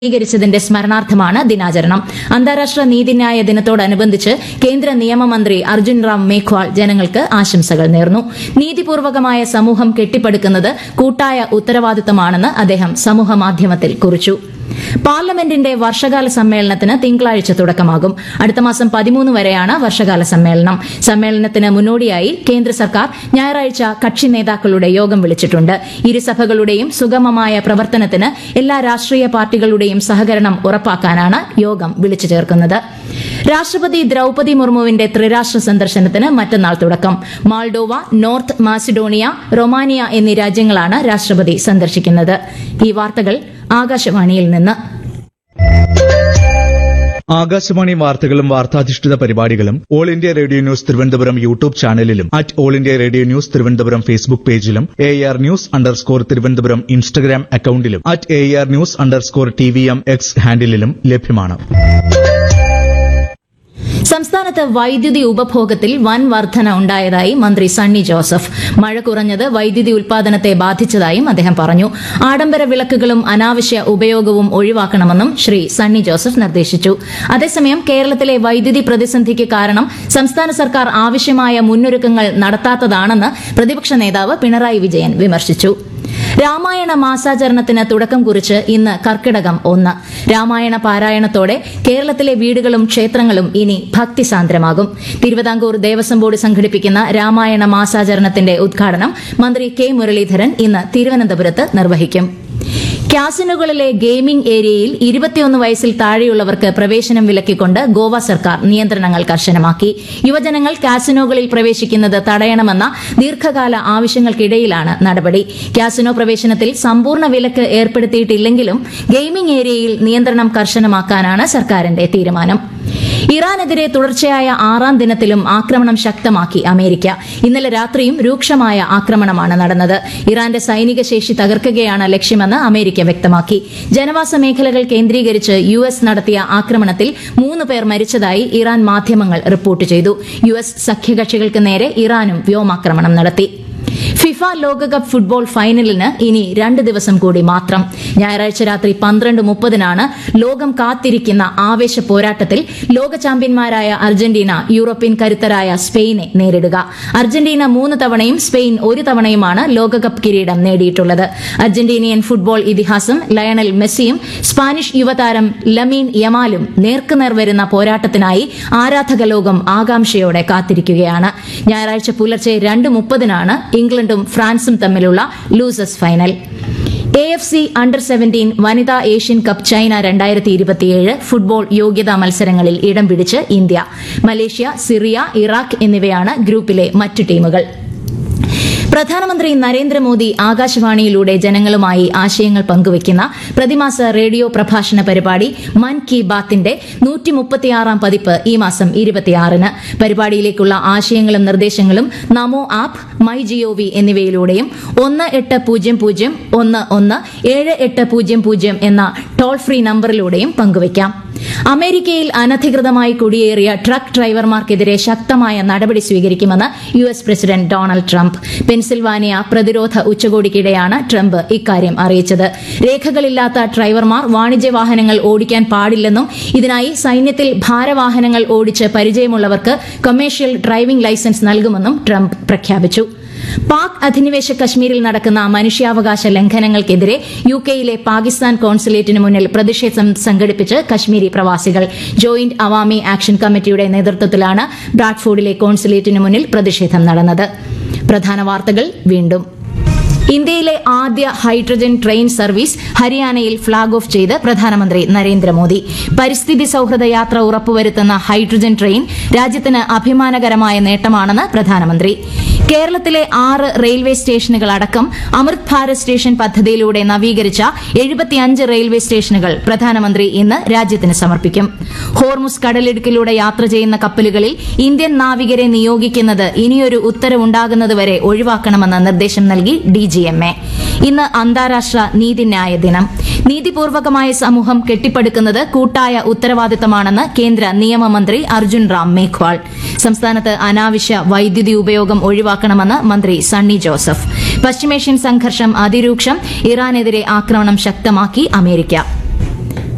സ്വീകരിച്ചതിന്റെ സ്മരണാർത്ഥമാണ് ദിനാചരണം അന്താരാഷ്ട്ര നീതിന്യായ ദിനത്തോടനുബന്ധിച്ച് കേന്ദ്ര നിയമമന്ത്രി അർജുൻ റാം മേഘ്വാൾ ജനങ്ങൾക്ക് ആശംസകൾ നേർന്നു നീതിപൂർവകമായ സമൂഹം കെട്ടിപ്പടുക്കുന്നത് കൂട്ടായ ഉത്തരവാദിത്തമാണെന്ന് അദ്ദേഹം സമൂഹമാധ്യമത്തിൽ കുറിച്ചു പാർലമെന്റിന്റെ വർഷകാല സമ്മേളനത്തിന് തിങ്കളാഴ്ച തുടക്കമാകും അടുത്ത മാസം പതിമൂന്ന് വരെയാണ് വർഷകാല സമ്മേളനം സമ്മേളനത്തിന് മുന്നോടിയായി കേന്ദ്ര സർക്കാർ ഞായറാഴ്ച കക്ഷി നേതാക്കളുടെ യോഗം വിളിച്ചിട്ടുണ്ട് ഇരുസഭകളുടെയും സുഗമമായ പ്രവർത്തനത്തിന് എല്ലാ രാഷ്ട്രീയ പാർട്ടികളുടെയും സഹകരണം ഉറപ്പാക്കാനാണ് യോഗം വിളിച്ചു ചേർക്കുന്നത് രാഷ്ട്രപതി ദ്രൌപതി മുർമുവിന്റെ ത്രിരാഷ്ട്ര സന്ദർശനത്തിന് മറ്റന്നാൾ തുടക്കം മാൾഡോവ നോർത്ത് മാസിഡോണിയ റൊമാനിയ എന്നീ രാജ്യങ്ങളാണ് രാഷ്ട്രപതി സന്ദർശിക്കുന്നത് ഈ വാർത്തകൾ ആകാശവാണിയിൽ നിന്ന് ആകാശവാണി വാർത്തകളും വാർത്താധിഷ്ഠിത പരിപാടികളും all India radio news Thiruvananthapuram YouTube ചാനലിലും at all India radio news Thiruvananthapuram Facebook പേജിലും A R news underscore Thiruvananthapuram Instagram അക്കൌണ്ടിലും at A R news underscore T V M X ഹാൻഡിലും ലഭ്യമാണ് സംസ്ഥാനത്ത് വൈദ്യുതി ഉപഭോഗത്തിൽ വൻ വർധന ഉണ്ടായതായി മന്ത്രി സണ്ണി ജോസഫ് മഴ കുറഞ്ഞത് വൈദ്യുതി ഉൽപാദനത്തെ ബാധിച്ചതായും അദ്ദേഹം പറഞ്ഞു ആഡംബര വിളക്കുകളും അനാവശ്യ ഉപയോഗവും ഒഴിവാക്കണമെന്നും ശ്രീ സണ്ണി ജോസഫ് നിർദ്ദേശിച്ചു അതേസമയം കേരളത്തിലെ വൈദ്യുതി പ്രതിസന്ധിക്ക് കാരണം സംസ്ഥാന സർക്കാർ ആവശ്യമായ മുന്നൊരുക്കങ്ങൾ നടത്താത്തതാണെന്ന് പ്രതിപക്ഷ നേതാവ് പിണറായി വിജയൻ വിമർശിച്ചു രാമായണ മാസാചരണത്തിന് തുടക്കം കുറിച്ച് ഇന്ന് കർക്കിടകം ഒന്ന് രാമായണ പാരായണത്തോടെ കേരളത്തിലെ വീടുകളും ക്ഷേത്രങ്ങളും ഇനി ഭക്തിസാന്ദ്രമാകും തിരുവിതാംകൂർ ദേവസ്വം ബോർഡ് സംഘടിപ്പിക്കുന്ന രാമായണ മാസാചരണത്തിന്റെ ഉദ്ഘാടനം മന്ത്രി കെ മുരളീധരൻ ഇന്ന് തിരുവനന്തപുരത്ത് നിർവഹിക്കും ക്യാസിനുകളിലെ ഗെയിമിംഗ് ഏരിയയിൽ ഇരുപത്തിയൊന്ന് വയസ്സിൽ താഴെയുള്ളവർക്ക് പ്രവേശനം വിലക്കിക്കൊണ്ട് ഗോവ സർക്കാർ നിയന്ത്രണങ്ങൾ കർശനമാക്കി യുവജനങ്ങൾ കാസിനോകളിൽ പ്രവേശിക്കുന്നത് തടയണമെന്ന ദീർഘകാല ആവശ്യങ്ങൾക്കിടയിലാണ് നടപടി കാസിനോ പ്രവേശനത്തിൽ സമ്പൂർണ്ണ വിലക്ക് ഏർപ്പെടുത്തിയിട്ടില്ലെങ്കിലും ഗെയിമിംഗ് ഏരിയയിൽ നിയന്ത്രണം കർശനമാക്കാനാണ് സർക്കാരിന്റെ തീരുമാനം ഇറാനെതിരെ തുടർച്ചയായ ആറാം ദിനത്തിലും ആക്രമണം ശക്തമാക്കി അമേരിക്ക ഇന്നലെ രാത്രിയും രൂക്ഷമായ ആക്രമണമാണ് നടന്നത് ഇറാന്റെ സൈനിക ശേഷി തകർക്കുകയാണ് ലക്ഷ്യമെന്ന് അമേരിക്ക വ്യക്തമാക്കി ജനവാസ മേഖലകൾ കേന്ദ്രീകരിച്ച് യു എസ് നടത്തിയ ആക്രമണത്തിൽ മൂന്ന് പേർ മരിച്ചതായി ഇറാൻ മാധ്യമങ്ങൾ റിപ്പോർട്ട് ചെയ്തു യു എസ് സഖ്യകക്ഷികൾക്ക് നേരെ ഇറാനും വ്യോമാക്രമണം നടത്തി ഫിഫ ലോകകപ്പ് ഫുട്ബോൾ ഫൈനലിന് ഇനി രണ്ട് ദിവസം കൂടി മാത്രം ഞായറാഴ്ച രാത്രി പന്ത്രണ്ട് മുപ്പതിനാണ് ലോകം കാത്തിരിക്കുന്ന ആവേശ പോരാട്ടത്തിൽ ലോക ചാമ്പ്യന്മാരായ അർജന്റീന യൂറോപ്യൻ കരുത്തരായ സ്പെയിനെ നേരിടുക അർജന്റീന മൂന്ന് തവണയും സ്പെയിൻ ഒരു തവണയുമാണ് ലോകകപ്പ് കിരീടം നേടിയിട്ടുള്ളത് അർജന്റീനിയൻ ഫുട്ബോൾ ഇതിഹാസം ലയണൽ മെസ്സിയും സ്പാനിഷ് യുവതാരം ലമീൻ യമാലും നേർക്കുനേർ വരുന്ന പോരാട്ടത്തിനായി ആരാധക ലോകം ആകാംക്ഷയോടെ കാത്തിരിക്കുകയാണ് ഞായറാഴ്ച പുലർച്ചെ രണ്ട് മുപ്പതിനാണ് ഇംഗ്ലണ്ടും ഫ്രാൻസും തമ്മിലുള്ള losers final A F C under seventeen വനിതാ ഏഷ്യൻ കപ്പ് ചൈന രണ്ടായിരത്തി ഇരുപത്തിയേഴ് ഫുട്ബോൾ യോഗ്യതാ മത്സരങ്ങളിൽ ഇടം പിടിച്ച് ഇന്ത്യ മലേഷ്യ സിറിയ ഇറാഖ് എന്നിവയാണ് ഗ്രൂപ്പിലെ മറ്റു ടീമുകൾ പ്രധാനമന്ത്രി നരേന്ദ്രമോദി ആകാശവാണിയിലൂടെ ജനങ്ങളുമായി ആശയങ്ങൾ പങ്കുവയ്ക്കുന്ന പ്രതിമാസ റേഡിയോ പ്രഭാഷണ പരിപാടി മൻ കി ബാത്തിന്റെ നൂറ്റി മുപ്പത്തിയാറാം പതിപ്പ് ഈ മാസം ഇരുപത്തിയാറിന് പരിപാടിയിലേക്കുള്ള ആശയങ്ങളും നിർദ്ദേശങ്ങളും നമോ ആപ്പ് മൈ ജിഒവി എന്നിവയിലൂടെയും ഒന്ന് എട്ട് പൂജ്യം പൂജ്യം ഒന്ന് ഒന്ന് ഏഴ് എട്ട് പൂജ്യം പൂജ്യം എന്ന ടോൾ ഫ്രീ നമ്പറിലൂടെയും പങ്കുവയ്ക്കാം അമേരിക്കയിൽ അനധികൃതമായി കുടിയേറിയ ട്രക്ക് ഡ്രൈവർമാർക്കെതിരെ ശക്തമായ നടപടി സ്വീകരിക്കുമെന്ന് U S president Donald Trump Pennsylvania പ്രതിരോധ ഉച്ചകോടിക്കിടെയാണ് ട്രംപ് ഇക്കാര്യം അറിയിച്ചത് രേഖകളില്ലാത്ത ഡ്രൈവർമാർ വാണിജ്യ വാഹനങ്ങൾ ഓടിക്കാൻ പാടില്ലെന്നും ഇതിനായി സൈന്യത്തിൽ ഭാരവാഹനങ്ങൾ ഓടിച്ച് പരിചയമുള്ളവർക്ക് കൊമേഴ്ഷ്യൽ ഡ്രൈവിംഗ് ലൈസൻസ് നൽകുമെന്നും ട്രംപ് പ്രഖ്യാപിച്ചു പാക് അധിനിവേശ കശ്മീരിൽ നടക്കുന്ന മനുഷ്യാവകാശ ലംഘനങ്ങൾക്കെതിരെ യു കെയിലെ പാകിസ്ഥാൻ കോൺസുലേറ്റിന് മുന്നിൽ പ്രതിഷേധം സംഘടിപ്പിച്ച് കശ്മീരി പ്രവാസികൾ ജോയിന്റ് അവാമി ആക്ഷൻ കമ്മിറ്റിയുടെ നേതൃത്വത്തിലാണ് ബ്രാഡ്ഫോർഡിലെ കോൺസുലേറ്റിന് മുന്നിൽ പ്രതിഷേധം നടന്നത് പ്രധാന വാർത്തകൾ വീണ്ടും ഇന്ത്യയിലെ ആദ്യ ഹൈഡ്രജൻ ട്രെയിൻ സർവീസ് ഹരിയാനയിൽ ഫ്ളാഗ് ഓഫ് ചെയ്ത് പ്രധാനമന്ത്രി നരേന്ദ്രമോദി പരിസ്ഥിതി സൌഹൃദ യാത്ര ഉറപ്പുവരുത്തുന്ന ഹൈഡ്രജൻ ട്രെയിൻ രാജ്യത്തിന് അഭിമാനകരമായ നേട്ടമാണെന്ന് പ്രധാനമന്ത്രി കേരളത്തിലെ ആറ് റെയിൽവേ സ്റ്റേഷനുകൾ അടക്കം അമൃത് ഭാരത് സ്റ്റേഷൻ പദ്ധതിയിലൂടെ നവീകരിച്ച എഴുപത്തിയഞ്ച് റെയിൽവേ സ്റ്റേഷനുകൾ പ്രധാനമന്ത്രി ഇന്ന് രാജ്യത്തിന് സമർപ്പിക്കും ഹോർമുസ് കടലിടുക്കിലൂടെ യാത്ര ചെയ്യുന്ന കപ്പലുകളിൽ ഇന്ത്യൻ നാവികരെ നിയോഗിക്കുന്നത് ഇനിയൊരു ഉത്തരവുണ്ടാകുന്നതുവരെ ഒഴിവാക്കണമെന്ന് നിർദ്ദേശം നൽകി ഡിജിഎംഎ ഇന്ന് അന്താരാഷ്ട്ര നീതിന്യായ ദിനം നീതിപൂർവകമായ സമൂഹം കെട്ടിപ്പടുക്കുന്നത് കൂട്ടായ ഉത്തരവാദിത്തമാണെന്ന് കേന്ദ്ര നിയമമന്ത്രി അർജുൻ റാം മേഘ്വാൾ സംസ്ഥാനത്ത് അനാവശ്യ വൈദ്യുതി ഉപയോഗം ഒഴിവാക്കണമെന്ന് മന്ത്രി സണ്ണി ജോസഫ് പശ്ചിമേഷ്യൻ സംഘർഷം അതിരൂക്ഷം ഇറാനെതിരെ ആക്രമണം ശക്തമാക്കി അമേരിക്ക